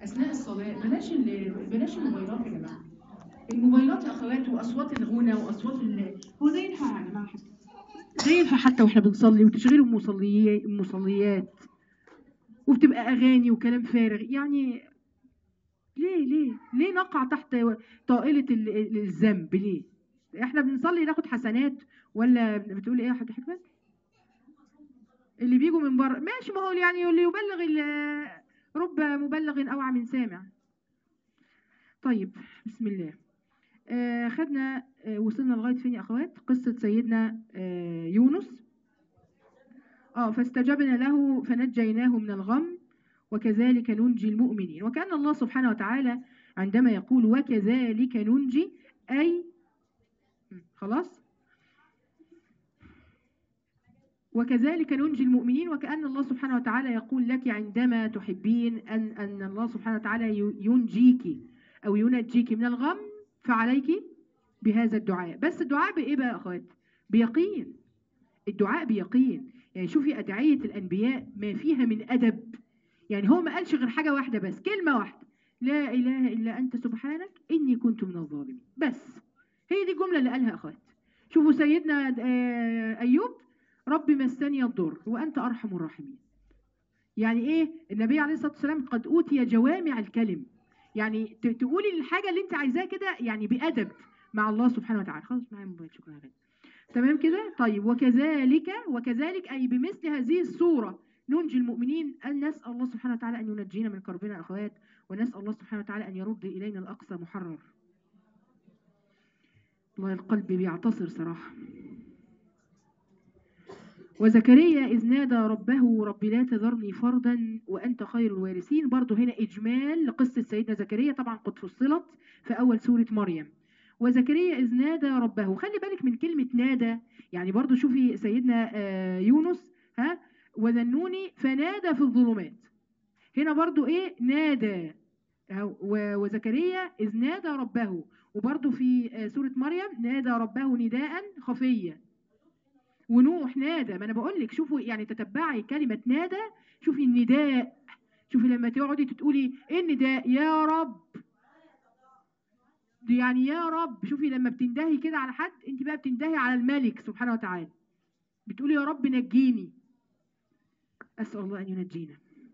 اثناء الصلاه بلاش ال- بلاش الموبايلات يا جماعه الموبايلات يا اخوات واصوات الغنى واصوات ال... هو ده ينفع يا جماعه حتى ده ينفع حتى واحنا بنصلي وتشغيل المصلي المصليات وبتبقى اغاني وكلام فارغ يعني ليه ليه ليه نقع تحت طائله ال- ال- الذنب ليه احنا بنصلي ناخد حسنات ولا بتقول ايه يا حاج حكمت اللي بيجوا من بره ماشي ما هو يعني اللي يبلغ ال- رب مبلغ اوعى من سامع طيب بسم الله آه خدنا آه وصلنا لغايه فين يا اخوات قصه سيدنا آه يونس اه فاستجبنا له فنجيناه من الغم وكذلك ننجي المؤمنين وكأن الله سبحانه وتعالى عندما يقول وكذلك ننجي أي م، خلاص وكذلك ننجي المؤمنين وكأن الله سبحانه وتعالى يقول لك عندما تحبين أن أن الله سبحانه وتعالى ي- ينجيك أو ينجيك من الغم فعليك بهذا الدعاء بس الدعاء بإيه بقى يا أخوات بيقين الدعاء بيقين يعني شوفي أدعية الأنبياء ما فيها من أدب يعني هو ما قالش غير حاجة واحدة بس كلمة واحدة لا إله إلا أنت سبحانك إني كنت من الظالمين بس هي دي الجملة اللي قالها يا أخوات شوفوا سيدنا آه، أيوب رب مسني الضر وأنت أرحم الراحمين يعني إيه النبي عليه الصلاة والسلام قد أوتي جوامع الكلم يعني ت- تقولي الحاجة اللي أنت عايزاها كده يعني بأدب مع الله سبحانه وتعالى خلاص معايا موبايل شكرا يا غالي تمام كده طيب وكذلك وكذلك أي بمثل هذه الصورة ننجي المؤمنين أن نسأل الله سبحانه وتعالى أن ينجينا من كربنا يا أخوات ونسأل الله سبحانه وتعالى أن يرد إلينا الأقصى محرر والله القلب بيعتصر صراحة وزكريا إذ نادى ربه رب لا تذرني فردا وأنت خير الوارثين برضو هنا إجمال لقصة سيدنا زكريا طبعا قد فصلت في أول سورة مريم وزكريا إذ نادى ربه خلي بالك من كلمة نادى يعني برضو شوفي سيدنا آه، يونس ها وذنوني فنادى في الظلمات هنا برضو ايه نادى أهو، و- وزكريا إذ نادى ربه وبرضو في آه، سورة مريم نادى ربه نداء خفيا ونوح نادى ما انا بقول لك شوفوا يعني تتبعي كلمة نادى شوفي النداء شوفي لما تقعدي تقولي ايه النداء يا رب دي يعني يا رب شوفي لما بتندهي كده على حد انت بقى بتندهي على الملك سبحانه وتعالى بتقولي يا رب نجيني أسأل الله أن ينجينا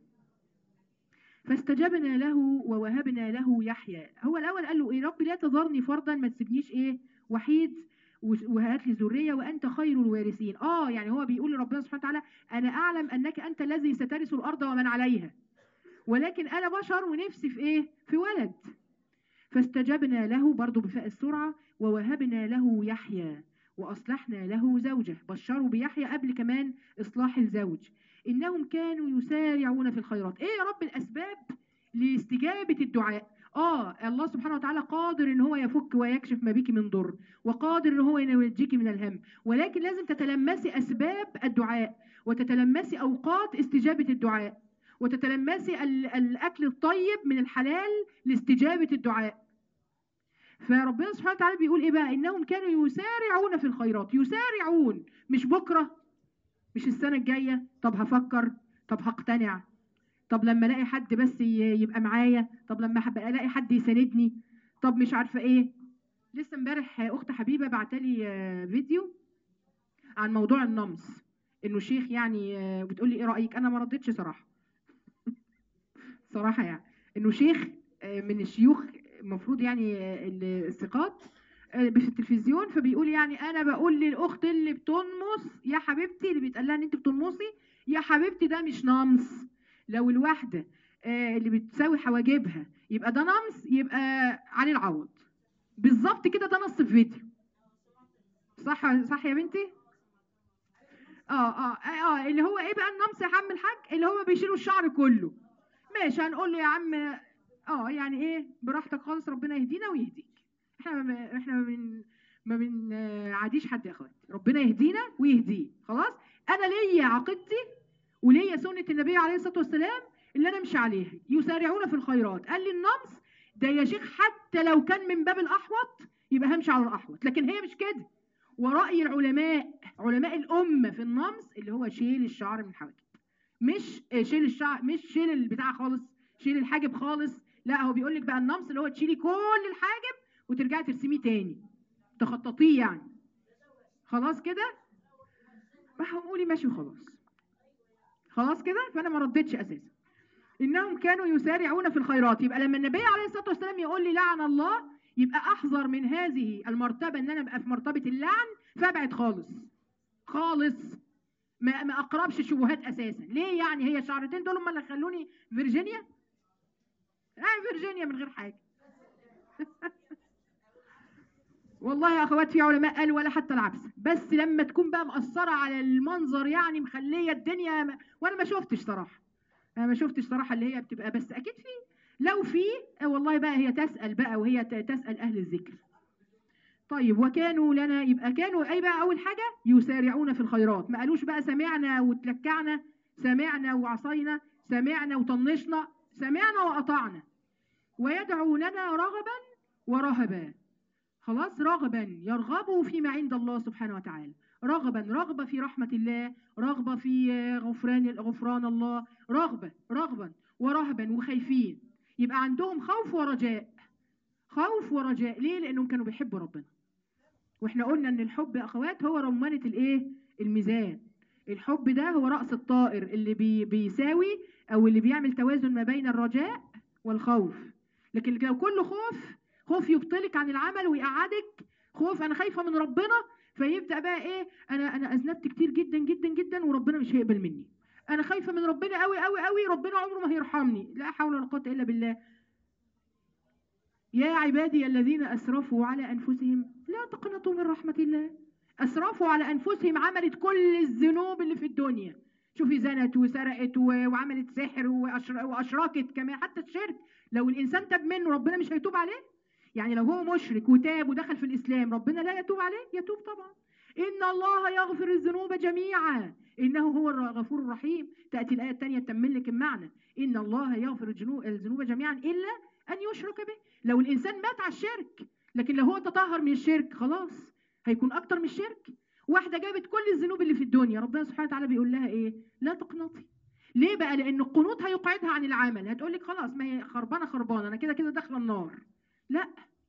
فاستجبنا له ووهبنا له يحيى هو الأول قال له إيه رب لا تذرني فردا ما تسيبنيش إيه وحيد وس- وهات لي ذرية وأنت خير الوارثين آه يعني هو بيقول لربنا سبحانه وتعالى أنا أعلم أنك أنت الذي سترث الأرض ومن عليها ولكن أنا بشر ونفسي في إيه في ولد فاستجبنا له برضو بفاء السرعة ووهبنا له يحيى وأصلحنا له زوجه بشروا بيحيى قبل كمان إصلاح الزوج إنهم كانوا يسارعون في الخيرات إيه يا رب الأسباب لاستجابة الدعاء آه الله سبحانه وتعالى قادر إن هو يفك ويكشف ما بك من ضر وقادر إن هو ينجيك من الهم ولكن لازم تتلمسي أسباب الدعاء وتتلمسي أوقات استجابة الدعاء وتتلمسي ال- الأكل الطيب من الحلال لاستجابة الدعاء فربنا سبحانه وتعالى بيقول إيه بقى إنهم كانوا يسارعون في الخيرات يسارعون مش بكرة مش السنة الجاية طب هفكر طب هقتنع طب لما الاقي حد بس ي- يبقى معايا طب لما هبقى الاقي حد يساندني طب مش عارفه ايه لسه امبارح اخت حبيبه بعتلي آه، فيديو عن موضوع النمص انه شيخ يعني آه، بتقول لي ايه رايك انا ما ردتش صراحه صراحه يعني انه شيخ آه، من الشيوخ المفروض يعني آه، الثقات آه، في التلفزيون فبيقول يعني انا بقول للاخت اللي بتنمص يا حبيبتي اللي بيتقال لها ان انت بتنمصي يا حبيبتي ده مش نمص لو الواحده آه، اللي بتساوي حواجبها يبقى ده نمص يبقى علي العوض بالظبط كده ده نص الفيديو صح صح يا بنتي اه اه اه اللي هو ايه بقى النمص يا عم الحاج اللي هو بيشيلوا الشعر كله ماشي هنقول له يا عم اه يعني ايه براحتك خالص ربنا يهدينا ويهديك احنا ما احنا ما بن ما بنعاديش حد يا اخوات ربنا يهدينا ويهديه خلاص انا ليا عقيدتي وليا سنه النبي عليه الصلاه والسلام اللي انا امشي عليها يسارعون في الخيرات قال لي النمص ده يا شيخ حتى لو كان من باب الاحوط يبقى همشي على الاحوط لكن هي مش كده ورأي العلماء علماء الأمة في النمص اللي هو شيل الشعر من الحواجب مش آه، شيل الشعر مش شيل البتاع خالص شيل الحاجب خالص لا هو بيقول لك بقى النمص اللي هو تشيلي كل الحاجب وترجعي ترسميه تاني تخططيه يعني خلاص كده راح قولي ماشي وخلاص خلاص كده فانا ما ردتش اساسا انهم كانوا يسارعون في الخيرات يبقى لما النبي عليه الصلاه والسلام يقول لي لعن الله يبقى احذر من هذه المرتبه ان انا ابقى في مرتبه اللعن فابعد خالص خالص ما ما اقربش الشبهات اساسا ليه يعني هي الشعرتين دول هم اللي خلوني فيرجينيا اه فيرجينيا من غير حاجه والله يا اخوات في علماء قالوا ولا حتى العبسه بس لما تكون بقى مأثره على المنظر يعني مخليه الدنيا م... وانا ما شفتش صراحه انا ما شفتش صراحه اللي هي بتبقى بس اكيد في لو في آه والله بقى هي تسال بقى وهي ت- تسال اهل الذكر طيب وكانوا لنا يبقى كانوا اي بقى اول حاجه يسارعون في الخيرات ما قالوش بقى سمعنا وتلكعنا سمعنا وعصينا سمعنا وطنشنا سمعنا واطعنا ويدعوننا رغبا ورهبا خلاص رغبا يرغبوا فيما عند الله سبحانه وتعالى رغبا رغبة في رحمة الله رغبة في غفران غفران الله رغبة رغبا ورهبا وخايفين يبقى عندهم خوف ورجاء خوف ورجاء ليه لانهم كانوا بيحبوا ربنا واحنا قلنا ان الحب يا اخوات هو رمانة الايه الميزان الحب ده هو رأس الطائر اللي بي بيساوي او اللي بيعمل توازن ما بين الرجاء والخوف لكن لو كله خوف خوف يبطلك عن العمل ويقعدك خوف انا خايفه من ربنا فيبدا بقى ايه انا انا اذنبت كتير جدا جدا جدا وربنا مش هيقبل مني انا خايفه من ربنا قوي قوي قوي ربنا عمره ما هيرحمني لا حول ولا قوه الا بالله يا عبادي الذين اسرفوا على انفسهم لا تقنطوا من رحمه الله اسرفوا على انفسهم عملت كل الذنوب اللي في الدنيا شوفي زنت وسرقت و- وعملت سحر وأشر- واشركت كمان حتى الشرك لو الانسان تاب منه ربنا مش هيتوب عليه يعني لو هو مشرك وتاب ودخل في الاسلام ربنا لا يتوب عليه يتوب طبعا ان الله يغفر الذنوب جميعا انه هو الغفور الرحيم تاتي الايه الثانيه تكمل لك المعنى ان الله يغفر الجنو- الذنوب جميعا الا ان يشرك به لو الانسان مات على الشرك لكن لو هو تطهر من الشرك خلاص هيكون اكتر من الشرك واحده جابت كل الذنوب اللي في الدنيا ربنا سبحانه وتعالى بيقول لها ايه لا تقنطي ليه بقى لان القنوط هيقعدها عن العمل هتقول لك خلاص ما هي خربانه خربانه انا كده كده داخله النار لا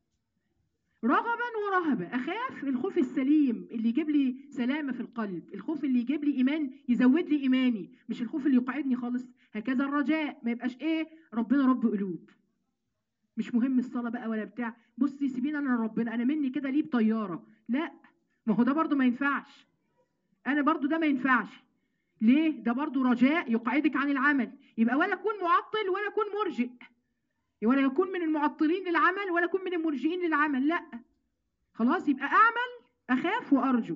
رغبا ورهبا اخاف الخوف السليم اللي يجيب لي سلامه في القلب الخوف اللي يجيب لي ايمان يزود لي ايماني مش الخوف اللي يقعدني خالص هكذا الرجاء ما يبقاش ايه ربنا رب قلوب مش مهم الصلاه بقى ولا بتاع بصي سيبيني انا ربنا انا مني كده ليه بطياره لا ما هو ده برضو ما ينفعش انا برضو ده ما ينفعش ليه ده برضو رجاء يقعدك عن العمل يبقى ولا اكون معطل ولا اكون مرجئ ولا يكون من المعطلين للعمل ولا يكون من المرجئين للعمل لا خلاص يبقى اعمل اخاف وارجو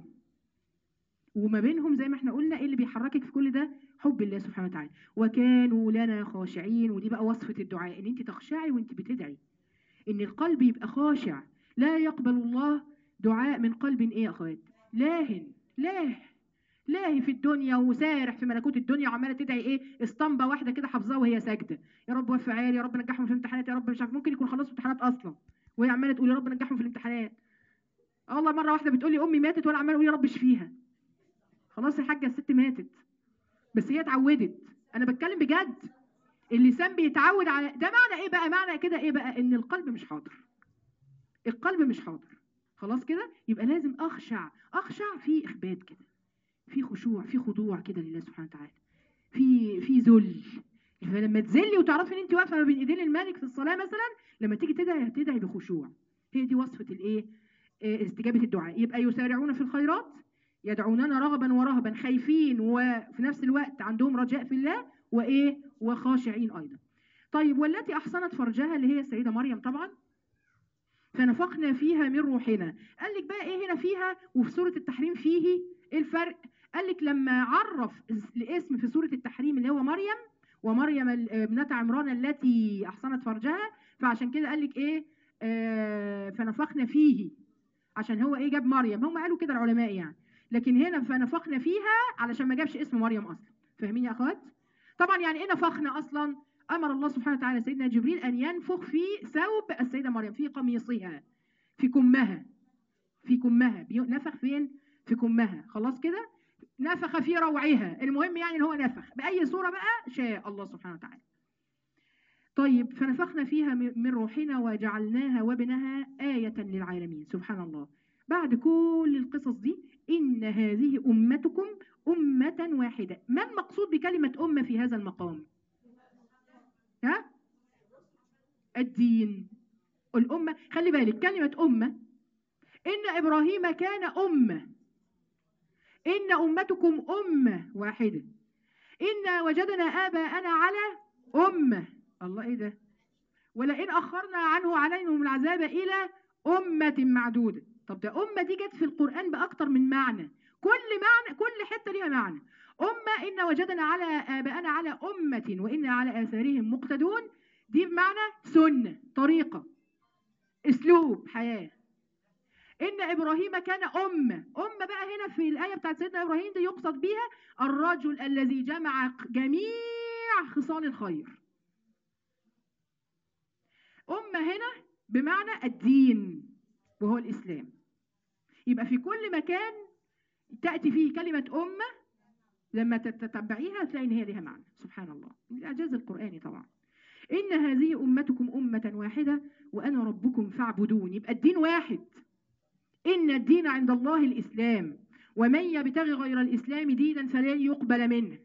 وما بينهم زي ما احنا قلنا ايه اللي بيحركك في كل ده حب الله سبحانه وتعالى وكانوا لنا خاشعين ودي بقى وصفة الدعاء ان انت تخشعي وانت بتدعي ان القلب يبقى خاشع لا يقبل الله دعاء من قلب ايه يا اخوات لاهن لاه لاهي في الدنيا وسارح في ملكوت الدنيا وعماله تدعي ايه اسطمبه واحده كده حافظاها وهي ساجده يا رب وفق عيالي يا رب نجحهم في الامتحانات يا رب مش عارف ممكن يكون خلصوا امتحانات اصلا وهي عماله تقول يا رب نجحهم في الامتحانات الله مره واحده بتقول لي امي ماتت وانا عماله اقول يا رب اشفيها خلاص الحاجه الست ماتت بس هي اتعودت انا بتكلم بجد اللسان بيتعود على ده معنى ايه بقى معنى كده ايه بقى ان القلب مش حاضر القلب مش حاضر خلاص كده يبقى لازم اخشع اخشع في اخبات كده في خشوع في خضوع كده لله سبحانه وتعالى في في ذل فلما تذلي وتعرفي ان انت واقفه ما بين ايدين الملك في الصلاه مثلا لما تيجي تدعي هتدعي بخشوع هي دي وصفه الايه آه، استجابه الدعاء يبقى يسارعون في الخيرات يدعوننا رغبا ورهبا خايفين وفي نفس الوقت عندهم رجاء في الله وايه وخاشعين ايضا طيب والتي احصنت فرجها اللي هي السيده مريم طبعا فنفخنا فيها من روحنا قال لك بقى ايه هنا فيها وفي سوره التحريم فيه ايه الفرق قال لك لما عرف الاسم في سوره التحريم اللي هو مريم ومريم ال- ابنة عمران التي احصنت فرجها فعشان كده قال لك ايه آه فنفخنا فيه عشان هو ايه جاب مريم هم قالوا كده العلماء يعني لكن هنا فنفخنا فيها علشان ما جابش اسم مريم اصلا فاهمين يا اخوات طبعا يعني ايه نفخنا اصلا امر الله سبحانه وتعالى سيدنا جبريل ان ينفخ في ثوب السيده مريم في قميصها في كمها في كمها بي- نفخ فين في كمها خلاص كده نفخ في روعها المهم يعني ان هو نفخ باي صوره بقى شاء الله سبحانه وتعالى طيب فنفخنا فيها من روحنا وجعلناها وابنها آية للعالمين سبحان الله بعد كل القصص دي إن هذه أمتكم أمة واحدة ما المقصود بكلمة أمة في هذا المقام ها الدين الأمة خلي بالك كلمة أمة إن إبراهيم كان أمة إن أمتكم أمة واحدة إن وجدنا آباءنا على أمة الله إيه ده ولئن أخرنا عنه عليهم العذاب إلى أمة معدودة طب ده أمة دي جت في القرآن بأكتر من معنى كل معنى كل حتة ليها معنى أمة إن وجدنا على آباءنا على أمة وإن على آثارهم مقتدون دي بمعنى سنة طريقة أسلوب حياة إن إبراهيم كان أمة أمة بقى هنا في الآية بتاعت سيدنا إبراهيم دي يقصد بيها الرجل الذي جمع جميع خصال الخير أمة هنا بمعنى الدين وهو الإسلام يبقى في كل مكان تأتي فيه كلمة أمة لما تتبعيها تلاقي إن هي لها معنى سبحان الله الإعجاز القرآني طبعا إن هذه أمتكم أمة واحدة وأنا ربكم فاعبدون يبقى الدين واحد إن الدين عند الله الإسلام ومن يبتغي غير الإسلام دينا فلن يقبل منه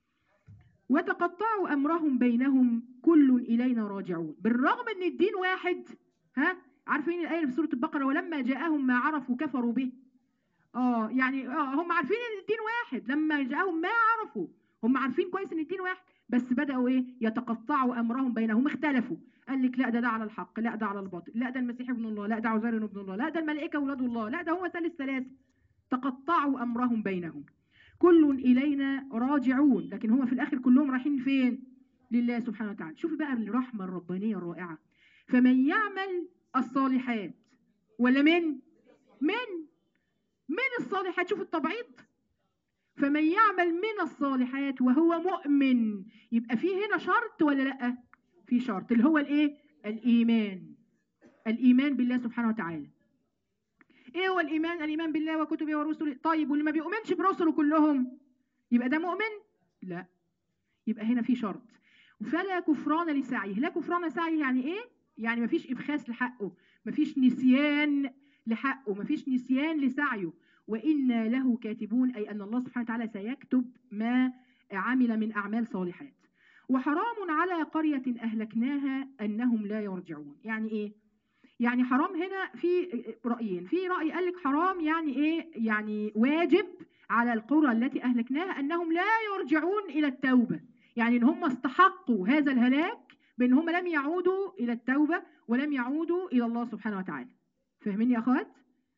وتقطعوا أمرهم بينهم كل إلينا راجعون بالرغم أن الدين واحد ها عارفين الآية في سورة البقرة ولما جاءهم ما عرفوا كفروا به اه يعني اه هم عارفين ان الدين واحد لما جاءهم ما عرفوا هم عارفين كويس ان الدين واحد بس بدأوا ايه يتقطعوا امرهم بينهم اختلفوا قال لك لا ده ده على الحق لا ده على الباطل لا ده المسيح ابن الله لا ده عزير ابن الله لا ده الملائكة اولاد الله لا ده هو ثالث ثلاثة تقطعوا امرهم بينهم كل الينا راجعون لكن هم في الاخر كلهم رايحين فين لله سبحانه وتعالى شوفي بقى الرحمة الربانية الرائعة فمن يعمل الصالحات ولا من من من الصالحات شوف التبعيض فمن يعمل من الصالحات وهو مؤمن يبقى في هنا شرط ولا لا في شرط اللي هو الايه الايمان الايمان بالله سبحانه وتعالى ايه هو الايمان الايمان بالله وكتبه ورسله طيب واللي ما بيؤمنش برسله كلهم يبقى ده مؤمن لا يبقى هنا في شرط فلا كفران لسعيه لا كفران سعيه يعني ايه يعني مفيش ابخاس لحقه مفيش نسيان لحقه مفيش نسيان لسعيه وإنا له كاتبون أي أن الله سبحانه وتعالى سيكتب ما عمل من أعمال صالحات وحرام على قرية أهلكناها أنهم لا يرجعون يعني إيه؟ يعني حرام هنا في رأيين في رأي قال لك حرام يعني إيه؟ يعني واجب على القرى التي أهلكناها أنهم لا يرجعون إلى التوبة يعني إن هم استحقوا هذا الهلاك بأن هم لم يعودوا إلى التوبة ولم يعودوا إلى الله سبحانه وتعالى فاهمين يا أخوات؟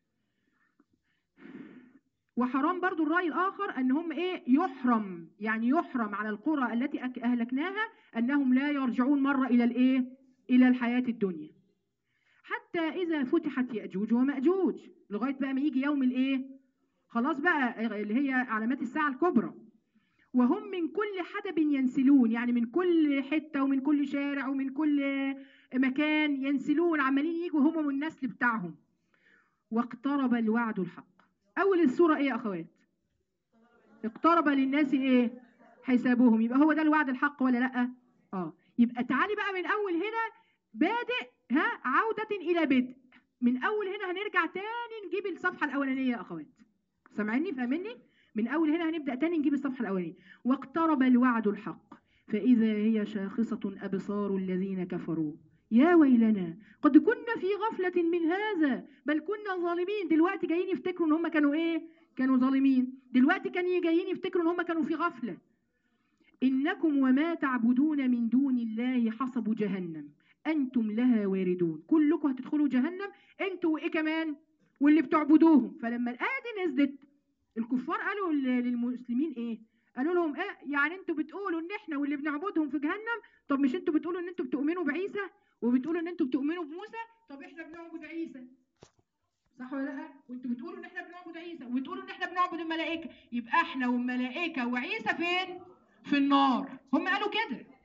وحرام برضو الرأي الآخر أن هم إيه يحرم يعني يحرم على القرى التي أهلكناها أنهم لا يرجعون مرة إلى الإيه إلى الحياة الدنيا حتى إذا فتحت يأجوج ومأجوج لغاية بقى ما يجي يوم الإيه خلاص بقى اللي هي علامات الساعة الكبرى وهم من كل حدب ينسلون يعني من كل حتة ومن كل شارع ومن كل مكان ينسلون عمالين يجوا هم والنسل بتاعهم واقترب الوعد الحق أول السورة إيه يا أخوات اقترب للناس إيه حسابهم يبقى هو ده الوعد الحق ولا لأ آه يبقى تعالي بقى من أول هنا بادئ ها عودة إلى بدء من أول هنا هنرجع تاني نجيب الصفحة الأولانية يا أخوات سامعيني فاهميني من أول هنا هنبدأ تاني نجيب الصفحة الأولانية واقترب الوعد الحق فإذا هي شاخصة أبصار الذين كفروا يا ويلنا قد كنا في غفلة من هذا بل كنا ظالمين دلوقتي جايين يفتكروا ان هم كانوا ايه كانوا ظالمين دلوقتي كانوا جايين يفتكروا ان هم كانوا في غفلة إنكم وما تعبدون من دون الله حصب جهنم أنتم لها واردون كلكم هتدخلوا جهنم أنتوا وإيه كمان واللي بتعبدوهم فلما الآية دي نزلت الكفار قالوا للمسلمين إيه قالوا لهم إيه يعني أنتوا بتقولوا إن إحنا واللي بنعبدهم في جهنم طب مش أنتوا بتقولوا إن أنتوا بتؤمنوا بعيسى وبتقولوا ان انتوا بتؤمنوا بموسى طب احنا بنعبد عيسى صح ولا لا وانتوا بتقولوا ان احنا بنعبد عيسى وبتقولوا ان احنا بنعبد الملائكه يبقى احنا والملائكه وعيسى فين في النار هم قالوا كده